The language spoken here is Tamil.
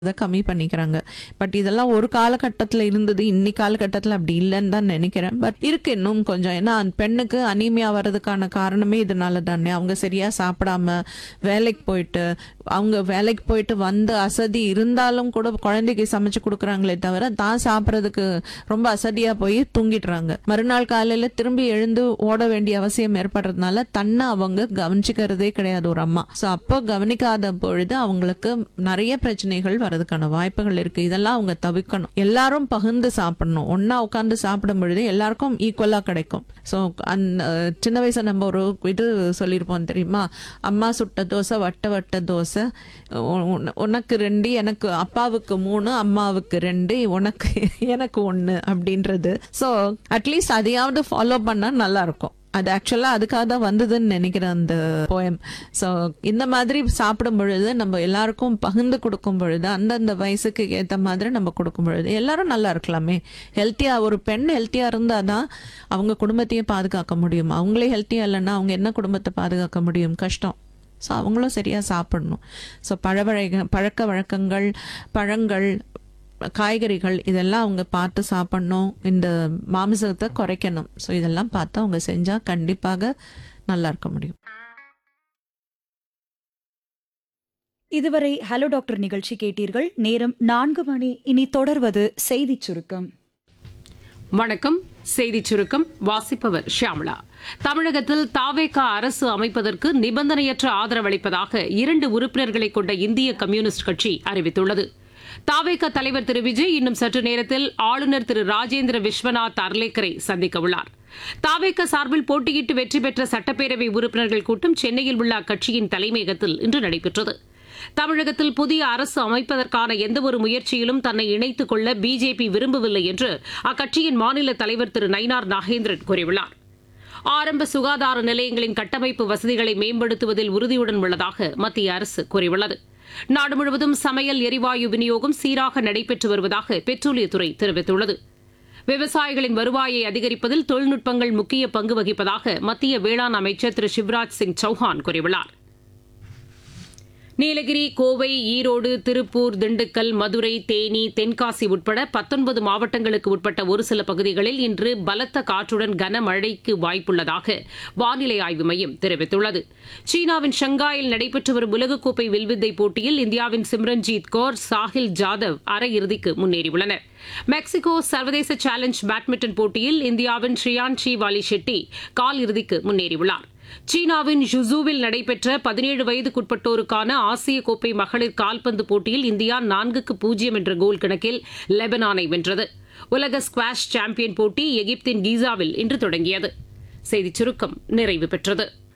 அதை கம்மி பண்ணிக்கிறாங்க பட் இதெல்லாம் ஒரு காலகட்டத்தில் இருந்தது இன்னி காலகட்டத்தில் அப்படி இல்லைன்னு தான் நினைக்கிறேன் பட் இருக்கு இன்னும் கொஞ்சம் ஏன்னா அந்த பெண்ணுக்கு அனீமியா வர்றதுக்கான காரணமே இதனால தானே அவங்க சரியா சாப்பிடாம வேலைக்கு போயிட்டு அவங்க வேலைக்கு போயிட்டு வந்து அசதி இருந்தாலும் கூட குழந்தைக்கு சமைச்சு கொடுக்குறாங்களே தவிர தான் சாப்பிட்றதுக்கு ரொம்ப அசதியா போய் தூங்கிடுறாங்க மறுநாள் காலையில திரும்பி எழுந்து ஓட வேண்டிய அவசியம் ஏற்படுறதுனால தன்னை அவங்க கவனிச்சுக்கிறதே கிடையாது ஒரு அம்மா ஸோ அப்போ கவனிக்காத பொழுது அவங்களுக்கு நிறைய பிரச்சனைகள் வரதுக்கான வாய்ப்புகள் இருக்கு இதெல்லாம் அவங்க தவிர்க்கணும் எல்லாரும் பகிர்ந்து சாப்பிடணும் ஒன்னா உட்கார்ந்து சாப்பிடும் பொழுது எல்லாருக்கும் ஈக்குவலா கிடைக்கும் ஸோ அந்த சின்ன வயசுல நம்ம ஒரு இது சொல்லியிருப்போம் தெரியுமா அம்மா சுட்ட தோசை வட்ட வட்ட தோசை உ- உன- உனக்கு ரெண்டு எனக்கு அப்பாவுக்கு மூணு அம்மாவுக்கு ரெண்டு உனக்கு எனக்கு ஒன்று அப்படின்றது ஸோ அட்லீஸ்ட் அதையாவது ஃபாலோ பண்ணா நல்லா இருக்கும் அது ஆக்சுவலா அதுக்காக தான் வந்ததுன்னு நினைக்கிறேன் அந்த போயம் ஸோ இந்த மாதிரி சாப்பிடும் பொழுது நம்ம எல்லாருக்கும் பகிர்ந்து கொடுக்கும் பொழுது அந்தந்த வயசுக்கு ஏற்ற மாதிரி நம்ம கொடுக்கும் பொழுது எல்லாரும் நல்லா இருக்கலாமே ஹெல்த்தியா ஒரு பெண் ஹெல்த்தியா இருந்தாதான் அவங்க குடும்பத்தையே பாதுகாக்க முடியும் அவங்களே ஹெல்த்தியா இல்லைன்னா அவங்க என்ன குடும்பத்தை பாதுகாக்க முடியும் கஷ்டம் ஸோ அவங்களும் சரியாக சாப்பிடணும் ஸோ பழவழக பழக்க வழக்கங்கள் பழங்கள் காய்கறிகள் இதெல்லாம் அவங்க பார்த்து சாப்பிடணும் இந்த மாமிசத்தை குறைக்கணும் ஸோ இதெல்லாம் பார்த்து அவங்க செஞ்சால் கண்டிப்பாக நல்லா இருக்க முடியும் இதுவரை ஹலோ டாக்டர் நிகழ்ச்சி கேட்டீர்கள் நேரம் நான்கு மணி இனி தொடர்வது செய்திச் சுருக்கம் வணக்கம் செய்திச் சுருக்கம் வாசிப்பவர் ஷியாமளா தமிழகத்தில் தாவேகா அரசு அமைப்பதற்கு நிபந்தனையற்ற ஆதரவளிப்பதாக இரண்டு உறுப்பினர்களை கொண்ட இந்திய கம்யூனிஸ்ட் கட்சி அறிவித்துள்ளது தாவேகா தலைவர் திரு விஜய் இன்னும் சற்று நேரத்தில் ஆளுநர் திரு ராஜேந்திர விஸ்வநாத் அர்லேக்கரை சந்திக்க உள்ளார் தாவேகா சார்பில் போட்டியிட்டு வெற்றி பெற்ற சட்டப்பேரவை உறுப்பினர்கள் கூட்டம் சென்னையில் உள்ள அக்கட்சியின் தலைமையகத்தில் இன்று நடைபெற்றது தமிழகத்தில் புதிய அரசு அமைப்பதற்கான எந்தவொரு முயற்சியிலும் தன்னை இணைத்துக் கொள்ள பிஜேபி விரும்பவில்லை என்று அக்கட்சியின் மாநில தலைவர் திரு நயினார் நாகேந்திரன் கூறியுள்ளார் ஆரம்ப சுகாதார நிலையங்களின் கட்டமைப்பு வசதிகளை மேம்படுத்துவதில் உறுதியுடன் உள்ளதாக மத்திய அரசு கூறியுள்ளது நாடு முழுவதும் சமையல் எரிவாயு விநியோகம் சீராக நடைபெற்று வருவதாக பெட்ரோலியத்துறை தெரிவித்துள்ளது விவசாயிகளின் வருவாயை அதிகரிப்பதில் தொழில்நுட்பங்கள் முக்கிய பங்கு வகிப்பதாக மத்திய வேளாண் அமைச்சர் திரு சிவராஜ் சிங் சௌஹான் கூறியுள்ளார் நீலகிரி கோவை ஈரோடு திருப்பூர் திண்டுக்கல் மதுரை தேனி தென்காசி உட்பட பத்தொன்பது மாவட்டங்களுக்கு உட்பட்ட ஒரு சில பகுதிகளில் இன்று பலத்த காற்றுடன் கனமழைக்கு வாய்ப்புள்ளதாக வானிலை ஆய்வு மையம் தெரிவித்துள்ளது சீனாவின் ஷங்காயில் நடைபெற்று வரும் உலகக்கோப்பை வில்வித்தை போட்டியில் இந்தியாவின் சிம்ரன்ஜீத் கौर சாஹில் ஜாதவ் அரையிறுதிக்கு முன்னேறியுள்ளனர் மெக்சிகோ சர்வதேச சேலஞ்ச் பேட்மிண்டன் போட்டியில் இந்தியாவின் ஷ்ரியான்ஷி வாலி ஷெட்டி கால் இறுதிக்கு முன்னேறியுள்ளார் சீனாவின் ஜுசூவில் நடைபெற்ற பதினேழு வயதுக்குட்பட்டோருக்கான ஆசிய கோப்பை மகளிர் கால்பந்து போட்டியில் இந்தியா நான்குக்கு பூஜ்ஜியம் என்ற கோல் கணக்கில் லெபனானை வென்றது உலக ஸ்குவாஷ் சாம்பியன் போட்டி எகிப்தின் கீசாவில் இன்று தொடங்கியது செய்திச் சுருக்கம் நிறைவு பெற்றது